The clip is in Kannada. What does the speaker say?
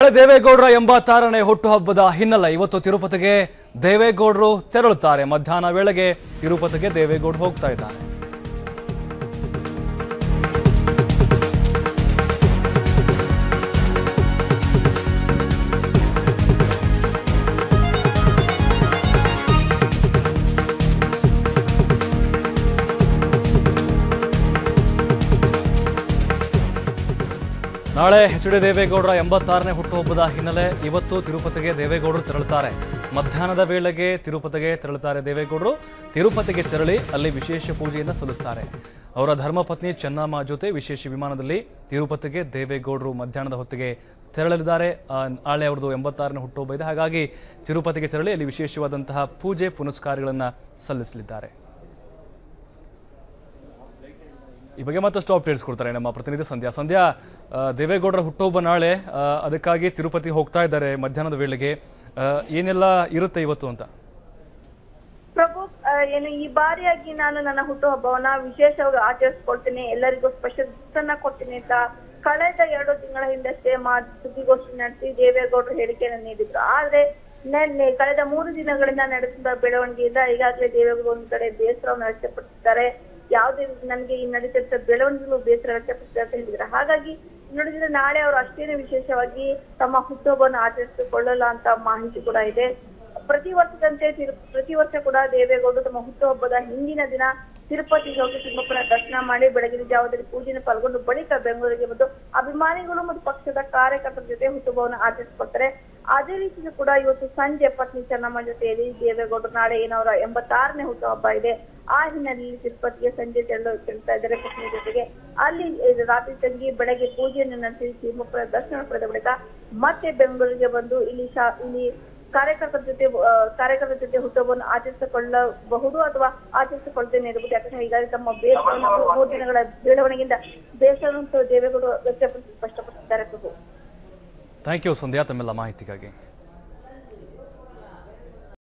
ದೇವೇಗೌಡರ ಎಂಬತ್ತಾರನೇ ಹುಟ್ಟುಹಬ್ಬದ ಹಿನ್ನೆಲೆ ಇವತ್ತು ತಿರುಪತಿಗೆ ದೇವೇಗೌಡರು ತೆರಳುತ್ತಾರೆ ಮಧ್ಯಾಹ್ನ ವೇಳೆಗೆ ತಿರುಪತಿಗೆ ದೇವೇಗೌಡರು ಹೋಗ್ತಾ ಇದ್ದಾರೆ ನಾಳೆ ಎಚ್ ಡಿ ದೇವೇಗೌಡರ ಎಂಬತ್ತಾರನೇ ಹುಟ್ಟುಹಬ್ಬದ ಹಿನ್ನೆಲೆ ಇವತ್ತು ತಿರುಪತಿಗೆ ದೇವೇಗೌಡರು ತೆರಳುತ್ತಾರೆ ಮಧ್ಯಾಹ್ನದ ವೇಳೆಗೆ ತಿರುಪತಿಗೆ ತೆರಳುತ್ತಾರೆ ದೇವೇಗೌಡರು ತಿರುಪತಿಗೆ ತೆರಳಿ ಅಲ್ಲಿ ವಿಶೇಷ ಪೂಜೆಯನ್ನು ಸಲ್ಲಿಸ್ತಾರೆ ಅವರ ಧರ್ಮಪತ್ನಿ ಚೆನ್ನಮ್ಮ ಜೊತೆ ವಿಶೇಷ ವಿಮಾನದಲ್ಲಿ ತಿರುಪತಿಗೆ ದೇವೇಗೌಡರು ಮಧ್ಯಾಹ್ನದ ಹೊತ್ತಿಗೆ ತೆರಳಲಿದ್ದಾರೆ ಆ, ನಾಳೆ ಅವ್ರದ್ದು ಎಂಬತ್ತಾರನೇ ಹುಟ್ಟುಹಬ್ಬ ಇದೆ ಹಾಗಾಗಿ ತಿರುಪತಿಗೆ ತೆರಳಿ ಅಲ್ಲಿ ವಿಶೇಷವಾದಂತಹ ಪೂಜೆ ಪುನಸ್ಕಾರಗಳನ್ನು ಸಲ್ಲಿಸಲಿದ್ದಾರೆ ಈ ಬಗ್ಗೆ ಮತ್ತಷ್ಟು ಅಪ್ಡೇಟ್ಸ್ ಕೊಡ್ತಾರೆ ನಮ್ಮ ಪ್ರತಿನಿಧಿ ಸಂಧ್ಯಾ ಸಂಧ್ಯಾ ಆ, ದೇವೇಗೌಡರ ಹುಟ್ಟುಹಬ್ಬ ನಾಳೆ ಆ, ಅದಕ್ಕಾಗಿ ತಿರುಪತಿ ಹೋಗ್ತಾ ಇದ್ದಾರೆ ಮಧ್ಯಾಹ್ನದ ವೇಳೆಗೆ ಆ, ಏನೆಲ್ಲ ಇರುತ್ತೆ ಇವತ್ತು ಅಂತ ಪ್ರಭು ಆ, ಏನು ಈ ಬಾರಿಯಾಗಿ ನಾನು ನನ್ನ ಹುಟ್ಟುಹಬ್ಬವನ್ನ ವಿಶೇಷವಾಗಿ ಆಚರಿಸ್ಕೊಳ್ತೀನಿ ಎಲ್ಲರಿಗೂ ಸ್ಪೆಷಲ್ ಗಿಫ್ಟ್ ಅನ್ನ ಕೊಡ್ತೀನಿ ಅಂತ ಕಳೆದ ಎರಡು ತಿಂಗಳ ಹಿಂದಷ್ಟೇ ಮಾ ಸುದ್ದಿಗೋಷ್ಠಿ ನಡೆಸಿ ದೇವೇಗೌಡರು ಹೇಳಿಕೆಯನ್ನು ನೀಡಿದ್ರು ಆದ್ರೆ ನಿನ್ನೆ ಕಳೆದ ಮೂರು ದಿನಗಳಿಂದ ನಡೆಸಿದ ಬೆಳವಣಿಗೆಯಿಂದ ಈಗಾಗಲೇ ದೇವೇಗೌಡರು ಒಂದ್ ಕಡೆ ಬೇಸರವನ್ನು ವ್ಯಕ್ತಪಡಿಸಿದ್ದಾರೆ ಯಾವುದೇ ನನಗೆ ಈ ನಡೀತಿದ್ದ ಬೆಳವಣಿಗೆಗಳು ಬೇಸರ ವ್ಯಕ್ತಪಡಿಸಿದ್ದಾರೆ ಅಂತ ಹೇಳಿದ್ದಾರೆ ಹಾಗಾಗಿ ನೋಡಿದ್ರೆ ನಾಳೆ ಅವರು ಅಷ್ಟೇನು ವಿಶೇಷವಾಗಿ ತಮ್ಮ ಹುಟ್ಟುಹಬ್ಬವನ್ನು ಆಚರಿಸಿಕೊಳ್ಳಲ್ಲ ಅಂತ ಮಾಹಿತಿ ಕೂಡ ಇದೆ ಪ್ರತಿ ವರ್ಷದಂತೆ ತಿರು- ಪ್ರತಿ ವರ್ಷ ಕೂಡ ದೇವೇಗೌಡರು ತಮ್ಮ ಹುಟ್ಟುಹಬ್ಬದ ಹಿಂದಿನ ದಿನ ತಿರುಪತಿಗೆ ಹೋಗಿ ತಿಮ್ಮಪ್ಪನ ದರ್ಶನ ಮಾಡಿ ಬೆಳಗಿನ ಜಾವದಲ್ಲಿ ಪೂಜೆನ ಪಾಲ್ಗೊಂಡು ಬಳಿಕ ಬೆಂಗಳೂರಿಗೆ ಬಂದು ಅಭಿಮಾನಿಗಳು ಮತ್ತು ಪಕ್ಷದ ಕಾರ್ಯಕರ್ತರ ಜೊತೆ ಹುಟ್ಟುಹಬ್ಬವನ್ನು ಆಚರಿಸಿಕೊಳ್ತಾರೆ ಅದೇ ರೀತಿಯೂ ಕೂಡ ಇವತ್ತು ಸಂಜೆ ಪತ್ನಿ ಚೆನ್ನಮ್ಮ ಜೊತೆಯಲ್ಲಿ ದೇವೇಗೌಡರು ನಾಳೆ ಏನವರ ಎಂಬತ್ತಾರನೇ ಹುಟ್ಟುಹಬ್ಬ ಇದೆ ಆ ಹಿನ್ನೆಲೆಯಲ್ಲಿ ತಿರುಪತಿಗೆ ಸಂಜೆ ತೆರಳು ತೆರಳ್ತಾ ಇದ್ದಾರೆ ಪತ್ನಿ ಜೊತೆಗೆ ಅಲ್ಲಿ ಇದು ರಾತ್ರಿ ತಂಗಿ ಬೆಳಗ್ಗೆ ಪೂಜೆಯನ್ನು ನಡೆಸಿ ತಿಮ್ಮಪ್ಪನ ದರ್ಶನ ಪಡೆದ ಬಳಿಕ ಮತ್ತೆ ಬೆಂಗಳೂರಿಗೆ ಬಂದು ಇಲ್ಲಿ ಶಾ ಇಲ್ಲಿ ಕಾರ್ಯಕರ್ತರ ಜೊತೆ ಆ, ಕಾರ್ಯಕರ್ತರ ಜೊತೆ ಹುಟ್ಟುಹಬ್ಬವನ್ನು ಆಚರಿಸಿಕೊಳ್ಳಬಹುದು ಅಥವಾ ಆಚರಿಸಿಕೊಳ್ತೇನೆ ಇರಬಹುದು ಯಾಕಂದ್ರೆ ಈಗಾಗಲೇ ತಮ್ಮ ಬೇಸರವನ್ನು ಮೂರು ದಿನಗಳ ಬೆಳವಣಿಗೆಯಿಂದ ಬೇಸರವನ್ನು ದೇವೇಗೌಡರು ವ್ಯಕ್ತಪಡಿಸಿ ಸ್ಪಷ್ಟಪಡಿಸಿದ್ದಾರೆ ಪ್ರಭು ಥ್ಯಾಂಕ್ ಯು ಸಂಧ್ಯಾ ತಮ್ಮೆಲ್ಲ ಮಾಹಿತಿಗಾಗಿ